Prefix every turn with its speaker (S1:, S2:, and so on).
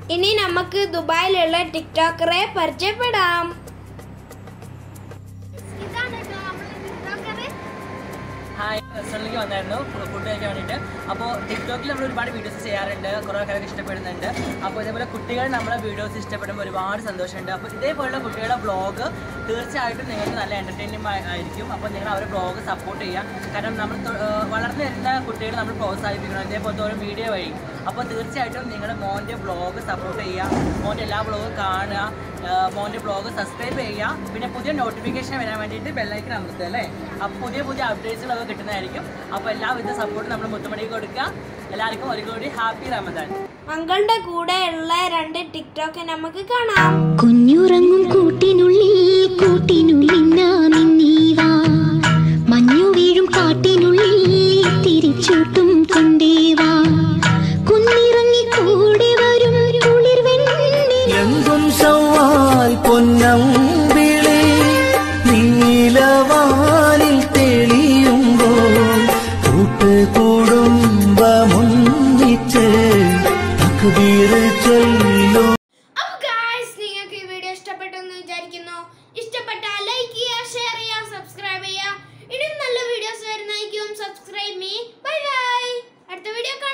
S1: ഇനി നമുക്ക് ദുബായിലുള്ള ടിക്ടോക്കറെ പരിചയപ്പെടാം ഇതാണ് കേട്ടോ നമ്മുടെ ടിക്ടോക്കറെ
S2: ഹായ് റെസ്റ്റോറൻറ്റിലേക്ക് വന്നായിരുന്നു ഫു- ഫുഡ് കഴിക്കാൻ വേണ്ടിയിട്ട് അപ്പോൾ ടിക്ടോക്കിൽ നമ്മൾ ഒരുപാട് വീഡിയോസ് ചെയ്യാറുണ്ട് കുറേ ആൾക്കാരൊക്കെ ഇഷ്ടപ്പെടുന്നുണ്ട് അപ്പോൾ ഇതേപോലെ കുട്ടികൾ നമ്മളെ വീഡിയോസ് ഇഷ്ടപ്പെടുമ്പോൾ ഒരുപാട് സന്തോഷമുണ്ട് അപ്പോൾ ഇതേപോലുള്ള കുട്ടികളുടെ ബ്ലോഗ് തീർച്ചയായിട്ടും നിങ്ങൾക്ക് നല്ല എൻ്റർടൈൻമെൻറ്റ് ആയിരിക്കും അപ്പോൾ നിങ്ങൾ അവരെ ബ്ലോഗ് സപ്പോർട്ട് ചെയ്യുക കാരണം നമ്മൾ തൊ- ഏഹ് വളർന്നു വരുന്ന കുട്ടികളെ നമ്മൾ പ്രോത്സാഹിപ്പിക്കണം ഇതേപോലത്തെ ഓരോ വീഡിയോ വഴി അപ്പോൾ തീർച്ചയായിട്ടും നിങ്ങൾ മോൻ്റെ ബ്ലോഗ് സപ്പോർട്ട് ചെയ്യുക മോൻ്റെ എല്ലാ ബ്ലോഗും കാണുക ഏഹ് മോൻ്റെ ബ്ലോഗ് സബ്സ്ക്രൈബ് ചെയ്യുക പിന്നെ പുതിയ നോട്ടിഫിക്കേഷൻ വരാൻ വേണ്ടിയിട്ട് ബെല്ലൈക്കൻ അമർത്തുക അല്ലേ അപ്പോൾ പുതിയ പുതിയ അപ്ഡേറ്റ്സുകളൊക്കെ കിട്ടുന്നതായിരിക്കും അപ്പോൾ എല്ലാവിധ സപ്പോർട്ടും നമ്മൾ മുത്തുമണിക്ക് കൊടുക്കുക എല്ലാവർക്കും ഒരു കൂടി ഹാപ്പി റമദാൻ
S1: അങ്കളുടെ കൂടെയുള്ള രണ്ട് ടിക്ടോക്ക് നമുക്ക് കാണാം
S3: കുഞ്ഞുറങ്ങും കൂട്ടിനുള്ളിൽ കൂട്ടിനുള്ളിൽ നാമിന്നീവാ മഞ്ഞു വീഴും കാട്ടിനുള്ളിൽ തിരിച്ചോട്ടും കൊണ്ടേവാ കുന്നിറങ്ങി കൂടെ വരും കുളിർ
S4: എങ്കും ചൊവ്വാൽ പൊന്നമ്പിളി നീലവാനിൽ തെളിയുമ്പോൾ കൂട്ടുകുടുംബമൊന്നിച്ച് തക്ബീർ ചൊല്ലോ
S1: അപ്പൊ ഗായ്സ് നിങ്ങൾക്ക് ഈ വീഡിയോ ഇഷ്ടപ്പെട്ടെന്ന് വിചാരിക്കുന്നു ഇഷ്ടപ്പെട്ടാൽ ലൈക്ക് ചെയ്യുക ഷെയർ ചെയ്യുക സബ്സ്ക്രൈബ് ചെയ്യുക ഇനിയും നല്ല വീഡിയോസ് വരുന്നതായിരിക്കും സബ്സ്ക്രൈബ് മീ ബൈ ബൈ അടുത്ത വീഡിയോ